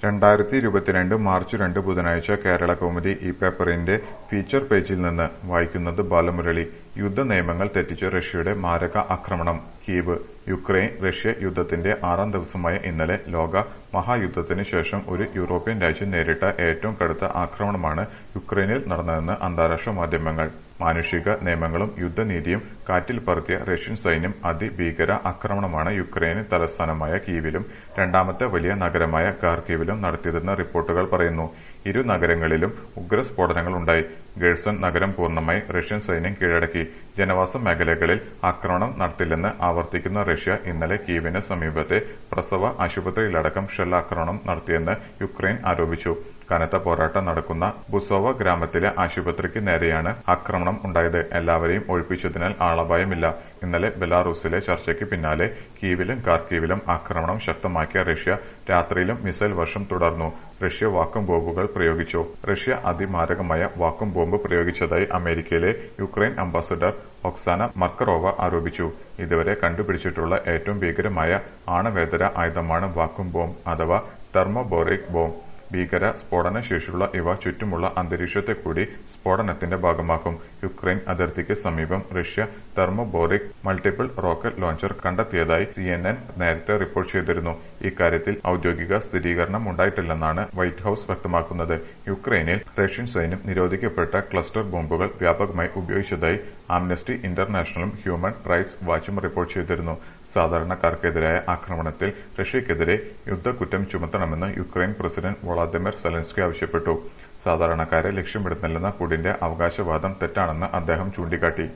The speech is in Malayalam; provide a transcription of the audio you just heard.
രണ്ടായിരത്തി ഇരുപത്തിരണ്ട് മാർച്ച് രണ്ട് ബുധനാഴ്ച കേരള കൗമുദി ഈ പേപ്പറിന്റെ ഫീച്ചർ പേജിൽ നിന്ന് വായിക്കുന്നത് ബാലമുരളി യുദ്ധ നിയമങ്ങൾ തെറ്റിച്ച് റഷ്യയുടെ മാരക ആക്രമണം കീവ് യുക്രൈൻ റഷ്യ യുദ്ധത്തിന്റെ ആറാം ദിവസമായ ഇന്നലെ ലോക മഹായുദ്ധത്തിന് ശേഷം ഒരു യൂറോപ്യൻ രാജ്യം നേരിട്ട ഏറ്റവും കടുത്ത ആക്രമണമാണ് യുക്രൈനിൽ നടന്നതെന്ന് അന്താരാഷ്ട്ര മാധ്യമങ്ങൾ മാനുഷിക നിയമങ്ങളും യുദ്ധനീതിയും കാറ്റിൽ പറത്തിയ റഷ്യൻ സൈന്യം അതിഭീകര ആക്രമണമാണ് യുക്രൈന് തലസ്ഥാനമായ കീവിലും രണ്ടാമത്തെ വലിയ നഗരമായ ഖാർക്കീവിലും നടത്തിയതെന്ന് റിപ്പോർട്ടുകൾ പറയുന്നു ഇരു നഗരങ്ങളിലും ഉഗ്രസ്ഫോടനങ്ങൾ ഉണ്ടായി ഗേഴ്സൺ നഗരം പൂർണ്ണമായി റഷ്യൻ സൈന്യം കീഴടക്കി ജനവാസ മേഖലകളിൽ ആക്രമണം നടത്തില്ലെന്ന് ആവർത്തിക്കുന്ന റഷ്യ ഇന്നലെ കീവിന് സമീപത്തെ പ്രസവ ആശുപത്രിയിലടക്കം ഷെല്ലാക്രമണം നടത്തിയെന്ന് യുക്രൈൻ ആരോപിച്ചു കനത്ത പോരാട്ടം നടക്കുന്ന ബുസോവ ഗ്രാമത്തിലെ ആശുപത്രിക്ക് നേരെയാണ് ആക്രമണം ഉണ്ടായത് എല്ലാവരെയും ഒഴിപ്പിച്ചതിനാൽ ആളപായമില്ല ഇന്നലെ ബെലാറൂസിലെ ചർച്ചയ്ക്ക് പിന്നാലെ കീവിലും കാർക്കീവിലും ആക്രമണം ശക്തമാക്കിയ റഷ്യ രാത്രിയിലും മിസൈൽ വർഷം തുടർന്നു റഷ്യ വാക്കം ബോംബുകൾ പ്രയോഗിച്ചു റഷ്യ അതിമാരകമായ വാക്കം ബോംബ് പ്രയോഗിച്ചതായി അമേരിക്കയിലെ യുക്രൈൻ അംബാസഡർ ഒക്സാന മർക്കറോവ ആരോപിച്ചു ഇതുവരെ കണ്ടുപിടിച്ചിട്ടുള്ള ഏറ്റവും ഭീകരമായ ആണവേതര ആയുധമാണ് വാക്കം ബോംബ് അഥവാ തെർമോബോറിക് ബോംബ് ഭീകര സ്ഫോടന ശേഷിയുള്ള ഇവ ചുറ്റുമുള്ള അന്തരീക്ഷത്തെ കൂടി സ്ഫോടനത്തിന്റെ ഭാഗമാക്കും യുക്രൈൻ അതിർത്തിക്ക് സമീപം Russia thermobaric multiple rocket launcher കണ്ടെത്തിയതായി സിഎൻഎൻ നേരത്തെ റിപ്പോർട്ട് ചെയ്തിരുന്നു ഇക്കാര്യത്തിൽ ഔദ്യോഗിക സ്ഥിരീകരണം ഉണ്ടായിട്ടില്ലെന്നാണ് വൈറ്റ് ഹൌസ് വ്യക്തമാക്കുന്നത് യുക്രൈനിൽ റഷ്യൻ സൈന്യം നിരോധിക്കപ്പെട്ട ക്ലസ്റ്റർ ബോംബുകൾ വ്യാപകമായി ഉപയോഗിച്ചതായി ആംനസ്റ്റി ഇന്റർനാഷണലും ഹ്യൂമൻ റൈറ്റ്സ് വാച്ചും റിപ്പോർട്ട് ചെയ്തിരുന്നു സാധാരണക്കാർക്കെതിരായ ആക്രമണത്തിൽ റഷ്യയ്ക്കെതിരെ യുദ്ധക്കുറ്റം ചുമത്തണമെന്ന് യുക്രൈൻ പ്രസിഡന്റ് വൊളാദിമിർ സെലൻസ്കി ആവശ്യപ്പെട്ടു സാധാരണക്കാരെ ലക്ഷ്യമിടുന്നില്ലെന്ന പുടിന്റെ അവകാശവാദം തെറ്റാണെന്ന് അദ്ദേഹം ചൂണ്ടിക്കാട്ടി